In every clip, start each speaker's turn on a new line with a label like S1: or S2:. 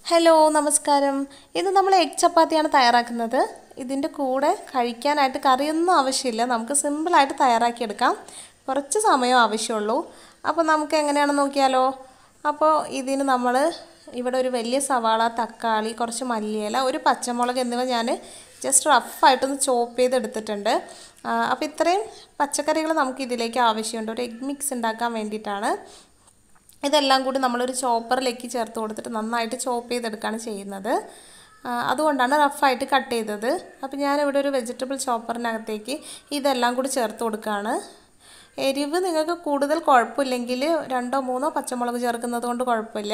S1: hello നമസ്കാരം ഇന്ന് നമ്മൾ എഗ് ചപ്പാത്തിയാണ് തയ്യാറാക്കുന്നത് ഇതിൻ്റെ കൂടെ കഴിക്കാനായിട്ട് കറിയൊന്നും ആവശ്യമില്ല നമുക്ക് സിമ്പിളായിട്ട് തയ്യാറാക്കിയെടുക്കാം കുറച്ച് സമയം ആവശ്യമുള്ളൂ അപ്പോൾ നമുക്ക് എങ്ങനെയാണെന്ന് നോക്കിയാലോ അപ്പോൾ ഇതിന് നമ്മൾ ഇവിടെ ഒരു വലിയ സവാള തക്കാളി കുറച്ച് മല്ലിയില ഒരു പച്ചമുളക് എന്നിവ ഞാൻ ജസ്റ്റ് റഫായിട്ടൊന്ന് ചോപ്പ് ചെയ്തെടുത്തിട്ടുണ്ട് ആ, അപ്പോൾ ഇത്രയും പച്ചക്കറികൾ നമുക്ക് ഇതിലേക്ക് ആവശ്യമുണ്ട് ഒരു എഗ് മിക്സ് ഉണ്ടാക്കാൻ വേണ്ടിയിട്ടാണ് ഇതെല്ലാം കൂടി നമ്മളൊരു ചോപ്പറിലേക്ക് ചേർത്ത് കൊടുത്തിട്ട് നന്നായിട്ട് ചോപ്പ് ചെയ്തെടുക്കുകയാണ് ചെയ്യുന്നത് ആ, അതുകൊണ്ടാണ് റഫായിട്ട് കട്ട് ചെയ്തത് അപ്പോൾ ഞാനിവിടെ ഒരു വെജിറ്റബിൾ ചോപ്പറിനകത്തേക്ക് ഇതെല്ലാം കൂടി ചേർത്ത് കൊടുക്കുകയാണ് എരിവ് നിങ്ങൾക്ക് കൂടുതൽ കുഴപ്പമില്ലെങ്കിൽ രണ്ടോ മൂന്നോ പച്ചമുളക് ചേർക്കുന്നത് കൊണ്ട് കുഴപ്പമില്ല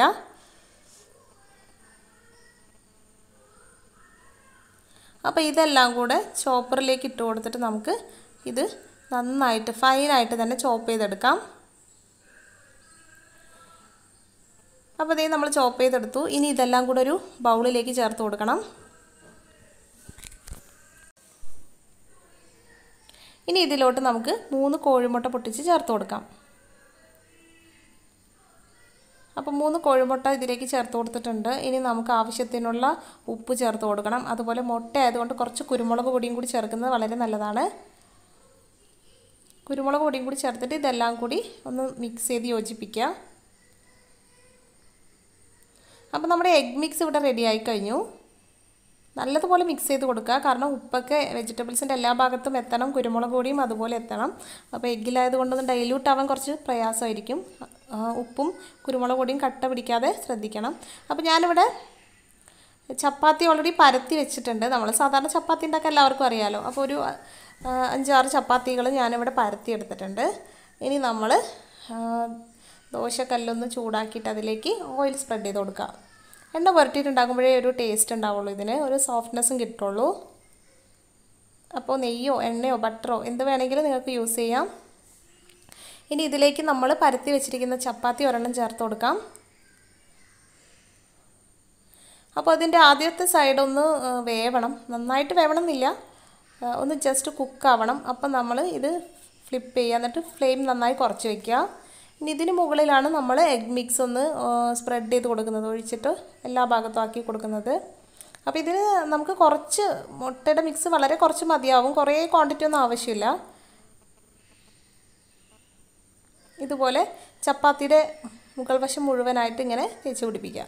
S1: അപ്പോൾ ഇതെല്ലാം കൂടെ ചോപ്പറിലേക്ക് ഇട്ട് കൊടുത്തിട്ട് നമുക്ക് ഇത് നന്നായിട്ട് ഫൈനായിട്ട് തന്നെ ചോപ്പ് ചെയ്തെടുക്കാം അപ്പോൾ ഇതേ നമ്മൾ ചോപ്പ് ചെയ്തെടുത്തു ഇനി ഇതെല്ലാം കൂടെ ഒരു ബൗളിലേക്ക് ചേർത്ത് കൊടുക്കണം ഇനി ഇതിലോട്ട് നമുക്ക് മൂന്ന് കോഴിമുട്ട പൊട്ടിച്ച് ചേർത്ത് കൊടുക്കാം അപ്പോൾ മൂന്ന് കോഴിമുട്ട ഇതിലേക്ക് ചേർത്ത് കൊടുത്തിട്ടുണ്ട് ഇനി നമുക്ക് ആവശ്യത്തിനുള്ള ഉപ്പ് ചേർത്ത് കൊടുക്കണം അതുപോലെ മുട്ട ആയതുകൊണ്ട് കുറച്ച് കുരുമുളക് പൊടിയും കൂടി ചേർക്കുന്നത് വളരെ നല്ലതാണ് കുരുമുളക് പൊടിയും കൂടി ചേർത്തിട്ട് ഇതെല്ലാം കൂടി ഒന്ന് മിക്സ് ചെയ്ത് യോജിപ്പിക്കുക അപ്പോൾ നമ്മുടെ എഗ് മിക്സ് ഇവിടെ റെഡി ആയി കഴിഞ്ഞു നല്ലതുപോലെ മിക്സ് ചെയ്ത് കൊടുക്കുക കാരണം ഉപ്പൊക്കെ വെജിറ്റബിൾസിൻ്റെ എല്ലാ ഭാഗത്തും എത്തണം കുരുമുളക് പൊടിയും അതുപോലെ എത്തണം അപ്പോൾ എഗ്ഗിലായത് കൊണ്ടൊന്ന് ഡൈല്യൂട്ട് ആവാൻ കുറച്ച് പ്രയാസമായിരിക്കും ആ, ഉപ്പും കുരുമുളക് പൊടിയും കട്ട പിടിക്കാതെ ശ്രദ്ധിക്കണം അപ്പോൾ ഞാനിവിടെ ചപ്പാത്തി ഓൾറെഡി പരത്തി വെച്ചിട്ടുണ്ട് നമ്മൾ സാധാരണ ചപ്പാത്തി ഉണ്ടാക്കാൻ എല്ലാവർക്കും അറിയാമല്ലോ അപ്പോൾ ഒരു ആ, അഞ്ചാറ് ചപ്പാത്തികൾ ഞാനിവിടെ പരത്തി എടുത്തിട്ടുണ്ട് ഇനി നമ്മൾ ദോശക്കല്ലൊന്ന് ചൂടാക്കിയിട്ട് അതിലേക്ക് ഓയിൽ സ്പ്രെഡ് ചെയ്ത് കൊടുക്കുക എണ്ണ പുരട്ടിയിട്ടുണ്ടാകുമ്പോഴേ ഒരു ടേസ്റ്റ് ഉണ്ടാവുള്ളൂ ഇതിന് ഒരു സോഫ്റ്റ്നെസ്സും കിട്ടുള്ളൂ അപ്പോൾ നെയ്യോ എണ്ണയോ ബട്ടറോ എന്ത് വേണമെങ്കിലും നിങ്ങൾക്ക് യൂസ് ചെയ്യാം ഇനി ഇതിലേക്ക് നമ്മൾ പരത്തി വെച്ചിരിക്കുന്ന ചപ്പാത്തി ഒരെണ്ണം ചേർത്ത് കൊടുക്കാം അപ്പോൾ അതിൻ്റെ ആദ്യത്തെ സൈഡ് ഒന്ന് ആ, വേവണം നന്നായിട്ട് വേവണം എന്നില്ല ആ, ഒന്ന് ജസ്റ്റ് കുക്കാവണം അപ്പം നമ്മൾ ഇത് ഫ്ലിപ്പ് ചെയ്യുക എന്നിട്ട് ഫ്ലെയിം നന്നായി കുറച്ച് വയ്ക്കുക ഇനി ഇതിന് മുകളിലാണ് നമ്മൾ എഗ് മിക്സ് ഒന്ന് സ്പ്രെഡ് ചെയ്ത് കൊടുക്കുന്നത് ഒഴിച്ചിട്ട് എല്ലാ ഭാഗത്തും ആക്കി കൊടുക്കുന്നത് അപ്പോൾ ഇതിന് നമുക്ക് കുറച്ച് മുട്ടയുടെ മിക്സ് വളരെ കുറച്ച് മതിയാവും കുറേ ക്വാണ്ടിറ്റി ഒന്നും ആവശ്യമില്ല ഇതുപോലെ ചപ്പാത്തിയുടെ മുകൾ വശം മുഴുവനായിട്ട് ഇങ്ങനെ തേച്ച് പിടിപ്പിക്കുക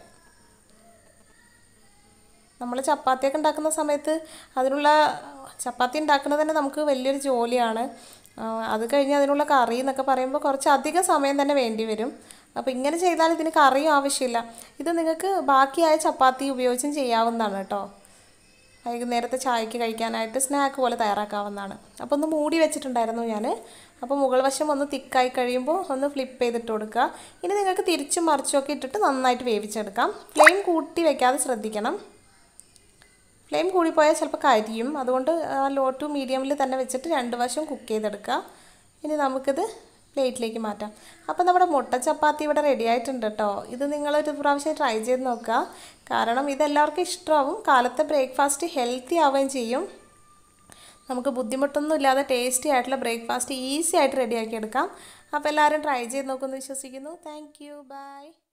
S1: നമ്മൾ ചപ്പാത്തിയൊക്കെ ഉണ്ടാക്കുന്ന സമയത്ത് അതിനുള്ള ചപ്പാത്തി ഉണ്ടാക്കുന്നത് തന്നെ നമുക്ക് വലിയൊരു ജോലിയാണ് ആ, അത് കഴിഞ്ഞ് അതിനുള്ള കറി എന്നൊക്കെ പറയുമ്പോൾ കുറച്ച് അധികം സമയം തന്നെ വേണ്ടി വരും അപ്പോൾ ഇങ്ങനെ ചെയ്താൽ ഇതിന് കറിയും ആവശ്യമില്ല ഇത് നിങ്ങൾക്ക് ബാക്കിയായ ചപ്പാത്തി ഉപയോഗിച്ചും ചെയ്യാവുന്നതാണ് കേട്ടോ വൈകുന്നേരത്തെ ചായക്ക് കഴിക്കാനായിട്ട് സ്നാക്ക് പോലെ തയ്യാറാക്കാവുന്നതാണ് അപ്പോൾ ഒന്ന് മൂടി വെച്ചിട്ടുണ്ടായിരുന്നു ഞാൻ അപ്പോൾ മുകൾ വശം ഒന്ന് തിക്കായി കഴിയുമ്പോൾ ഒന്ന് ഫ്ലിപ്പ് ചെയ്തിട്ട് കൊടുക്കുക ഇനി നിങ്ങൾക്ക് തിരിച്ചും മറിച്ചും ഒക്കെ ഇട്ടിട്ട് നന്നായിട്ട് വേവിച്ചെടുക്കാം ഫ്ലെയിം കൂട്ടി വെക്കാതെ ശ്രദ്ധിക്കണം ഫ്ലെയിം കൂടിപ്പോയാൽ ചിലപ്പോൾ കരിയും അതുകൊണ്ട് ലോ ടു മീഡിയമിൽ തന്നെ വെച്ചിട്ട് രണ്ട് വശം കുക്ക് ചെയ്തെടുക്കുക ഇനി നമുക്കിത് പ്ലേറ്റിലേക്ക് മാറ്റാം അപ്പോൾ നമ്മുടെ മുട്ട ചപ്പാത്തി ഇവിടെ റെഡി ആയിട്ടുണ്ട് കേട്ടോ ഇത് നിങ്ങളൊരു പ്രാവശ്യം ട്രൈ ചെയ്ത് നോക്കുക കാരണം ഇതെല്ലാവർക്കും ഇഷ്ടമാവും കാലത്തെ ബ്രേക്ക്ഫാസ്റ്റ് ഹെൽത്തി ആവുകയും ചെയ്യും നമുക്ക് ബുദ്ധിമുട്ടൊന്നും ഇല്ലാതെ ടേസ്റ്റി ആയിട്ടുള്ള ബ്രേക്ക്ഫാസ്റ്റ് ഈസി ആയിട്ട് റെഡിയാക്കി എടുക്കാം അപ്പോൾ എല്ലാവരും ട്രൈ ചെയ്ത് നോക്കുമെന്ന് വിശ്വസിക്കുന്നു താങ്ക് യു ബൈ